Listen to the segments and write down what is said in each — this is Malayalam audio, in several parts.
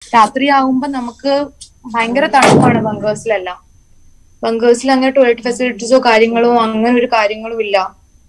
രാത്രിയാകുമ്പോ നമുക്ക് ഭയങ്കര തണുപ്പാണ് ബങ്കേഴ്സിലെല്ലാം ബങ്കേഴ്സിൽ അങ്ങനെ ടോയ്ലറ്റ് ഫെസിലിറ്റീസോ കാര്യങ്ങളോ അങ്ങനെ ഒരു കാര്യങ്ങളും ഇല്ല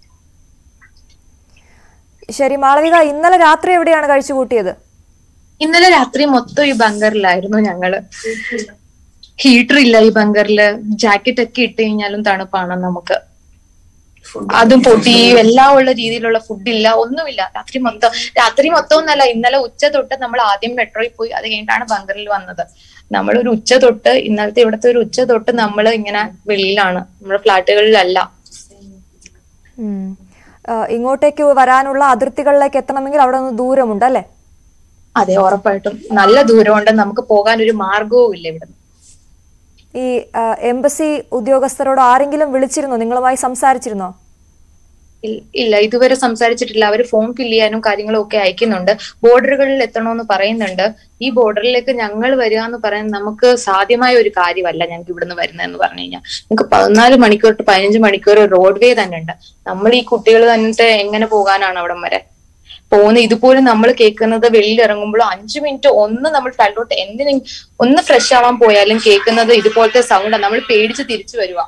ശരി മാളവിക ഇന്നലെ രാത്രി എവിടെയാണ് കഴിച്ചു കൂട്ടിയത് ഇന്നലെ രാത്രി മൊത്തം ഈ ബങ്കറിലായിരുന്നു ഞങ്ങള് ഹീറ്റർ ഇല്ല ഈ ബങ്കറില് ജാക്കറ്റ് ഒക്കെ ഇട്ട് കഴിഞ്ഞാലും തണുപ്പാണ് നമുക്ക് അതും പൊടി എല്ലാം ഉള്ള രീതിയിലുള്ള ഫുഡില്ല ഒന്നുമില്ല രാത്രി മൊത്തം രാത്രി മൊത്തം ഒന്നല്ല ഇന്നലെ ഉച്ച തൊട്ട് നമ്മൾ ആദ്യം മെട്രോയിൽ പോയി അത് കഴിഞ്ഞിട്ടാണ് ബങ്കറിൽ വന്നത് നമ്മൾ ഒരു ഉച്ച തൊട്ട് ഇന്നലത്തെ ഇവിടുത്തെ ഒരു ഉച്ച തൊട്ട് നമ്മൾ ഇങ്ങനെ വെളിയിലാണ് നമ്മുടെ ഫ്ലാറ്റുകളിലല്ല ഉം. ആ, ഇങ്ങോട്ടേക്ക് വരാനുള്ള അതിർത്തികളിലേക്ക് എത്തണമെങ്കിൽ അവിടെ നിന്ന് ദൂരമുണ്ട് അല്ലേ അതെ ഉറപ്പായിട്ടും നല്ല ദൂരമുണ്ട് നമുക്ക് പോകാൻ ഒരു മാർഗവും ഇല്ല ഇവിടെ ഈ ആ, എംബസി ഉദ്യോഗസ്ഥരോട് ആരെങ്കിലും വിളിച്ചിരുന്നോ നിങ്ങളുമായി സംസാരിച്ചിരുന്നോ ഇൽ- ഇല്ല ഇതുവരെ സംസാരിച്ചിട്ടില്ല അവർ ഫോം ഫില്ല് ചെയ്യാനും കാര്യങ്ങളും ഒക്കെ അയക്കുന്നുണ്ട് ബോർഡറുകളിൽ എത്തണമെന്ന് പറയുന്നുണ്ട് ഈ ബോർഡറിലേക്ക് ഞങ്ങൾ വരിക എന്ന് പറയുന്നത് നമുക്ക് സാധ്യമായ ഒരു കാര്യമല്ല ഞങ്ങൾക്ക് ഇവിടുന്ന് വരുന്നതെന്ന് പറഞ്ഞു കഴിഞ്ഞാൽ നമുക്ക് പതിനാല് മണിക്കൂർ ടു പതിനഞ്ച് മണിക്കൂർ റോഡ് വേ തന്നെ ഉണ്ട് നമ്മൾ ഈ കുട്ടികൾ തന്നിട്ട് എങ്ങനെ പോകാനാണ് അവിടം വരെ പോകുന്ന ഇതുപോലും നമ്മൾ കേൾക്കുന്നത് വെളിയിൽ ഇറങ്ങുമ്പോൾ അഞ്ചു മിനിറ്റ് ഒന്ന് നമ്മൾ ഫ്ലൈറ്റിലോട്ട് എന്തിനും ഒന്ന് ഫ്രഷ് ആവാൻ പോയാലും കേൾക്കുന്നത് ഇതുപോലത്തെ സൗണ്ടാണ് നമ്മൾ പേടിച്ച് തിരിച്ചു വരുക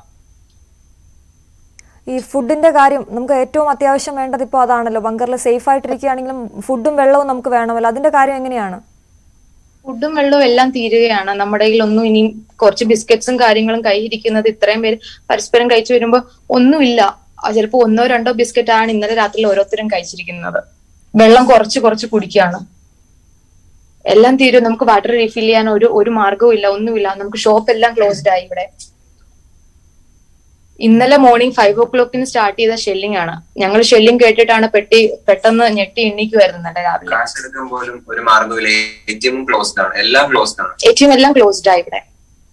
ഈ ഫുഡിന്റെ കാര്യം നമുക്ക് ഏറ്റവും അത്യാവശ്യം വേണ്ടത് ഇപ്പോൾ അതാണല്ലോ ബങ്കറിൽ സേഫ് ആയിട്ടിരിക്കുകയാണെങ്കിലും ഫുഡും വെള്ളവും നമുക്ക് വേണമല്ലോ അതിന്റെ കാര്യം എങ്ങനെയാണ് ഫുഡും വെള്ളവും എല്ലാം തീരുകയാണ് നമ്മുടെ കയ്യിൽ ഒന്നും ഇനി കുറച്ച് ബിസ്ക്കറ്റ്സും കാര്യങ്ങളും കയ്യിരിക്കുന്നത് ഇത്രയും പേര് പരസ്പരം കഴിച്ചു വരുമ്പോ ഒന്നുമില്ല ആ, ചിലപ്പോ ഒന്നോ രണ്ടോ ബിസ്ക്കറ്റ് ആണ് ഇന്നലെ രാത്രിയിൽ ഓരോരുത്തരും കഴിച്ചിരിക്കുന്നത് വെള്ളം കുറച്ച് കുറച്ച് കുടിക്കുകയാണ് എല്ലാം തീരും നമുക്ക് വാട്ടർ റീഫിൽ ചെയ്യാൻ ഒരു ഒരു മാർഗവും ഇല്ല ഒന്നുമില്ല നമുക്ക് ഷോപ്പ് എല്ലാം ക്ലോസ്ഡ് ആയി ഇവിടെ ഇന്നലെ മോർണിംഗ് ഫൈവ് ഓ ക്ലോക്കിന് സ്റ്റാർട്ട് ചെയ്ത ഷെല്ലിംഗ് ആണ് ഞങ്ങൾ ഷെല്ലിംഗ് കേട്ടിട്ടാണ് പെട്ടി പെട്ടെന്ന് ഞെട്ടി എണ്ണിക്കുമായിരുന്നു ഇന്നലെ രാവിലെ കാശ് എടുക്കാൻ പോലും ഒരു മാർഗമില്ല എ ടി എമ്മും ക്ലോസ്ഡ് ആണ് എല്ലാം ക്ലോസ്ഡ് ആണ് എ ടി എം എല്ലാം ക്ലോസ്ഡ് ആയി ഇവിടെ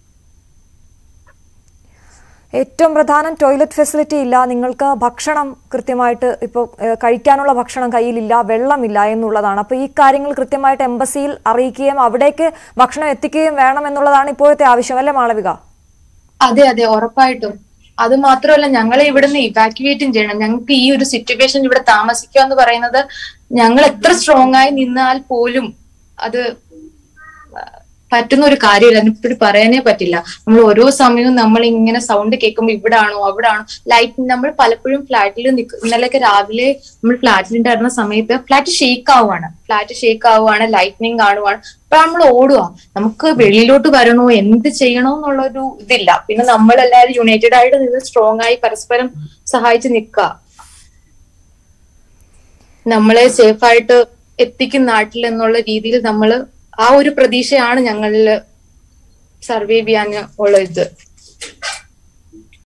ഏറ്റവും പ്രധാനം ടോയ്ലറ്റ് ഫെസിലിറ്റി ഇല്ല നിങ്ങൾക്ക് ഭക്ഷണം കൃത്യമായിട്ട് ഇപ്പോൾ കഴിക്കാനുള്ള ഭക്ഷണം കയ്യിലില്ല വെള്ളമില്ല എന്നുള്ളതാണ് അപ്പോൾ ഈ കാര്യങ്ങൾ കൃത്യമായിട്ട് എംബസിയിൽ അറിയിക്കുകയും അവിടേക്ക് ഭക്ഷണം എത്തിക്കുകയും വേണം എന്നുള്ളതാണ് ഇപ്പോഴത്തെ ആവശ്യം അല്ലേ മാളവിക അതെ അതെ ഉറപ്പായിട്ടും അത് മാത്രമല്ല ഞങ്ങളെ ഇവിടുന്ന് ഇവാക്യുവേറ്റും ചെയ്യണം ഞങ്ങൾക്ക് ഈ ഒരു സിറ്റുവേഷൻ ഇവിടെ താമസിക്കുക എന്ന് പറയുന്നത് ഞങ്ങൾ എത്ര സ്ട്രോങ് ആയി നിന്നാൽ പോലും അത് പറ്റുന്ന ഒരു കാര്യമില്ല അതിനെപ്പറ്റി പറയാനേ പറ്റില്ല നമ്മൾ ഓരോ സമയവും നമ്മൾ ഇങ്ങനെ സൗണ്ട് കേൾക്കുമ്പോൾ ഇവിടാണോ അവിടാണോ ലൈറ്റ് നമ്മൾ പലപ്പോഴും ഫ്ലാറ്റിൽ നിൽക്കും ഇന്നലെയൊക്കെ രാവിലെ നമ്മൾ ഫ്ലാറ്റിൽ ഉണ്ടായിരുന്ന സമയത്ത് ഫ്ലാറ്റ് ഷേക്ക് ആവുകയാണ് ഫ്ലാറ്റ് ഷേക്ക് ആവുകയാണ് ലൈറ്റ്നിങ് കാണുവാണ് അപ്പൊ നമ്മൾ ഓടുക നമുക്ക് വെളിയിലോട്ട് വരണോ എന്ത് ചെയ്യണോ എന്നുള്ള ഒരു ഇതില്ല പിന്നെ നമ്മളെല്ലാവരും യുണൈറ്റഡ് ആയിട്ട് നിന്ന് സ്ട്രോങ് ആയി പരസ്പരം സഹായിച്ച് നിൽക്കുക നമ്മളെ സേഫ് ആയിട്ട് എത്തിക്കും നാട്ടിൽ എന്നുള്ള രീതിയിൽ നമ്മൾ ആ ഒരു പ്രതീക്ഷയാണ് ഞങ്ങളിൽ സർവൈവ് ചെയ്യാൻ ഉള്ള ഇത്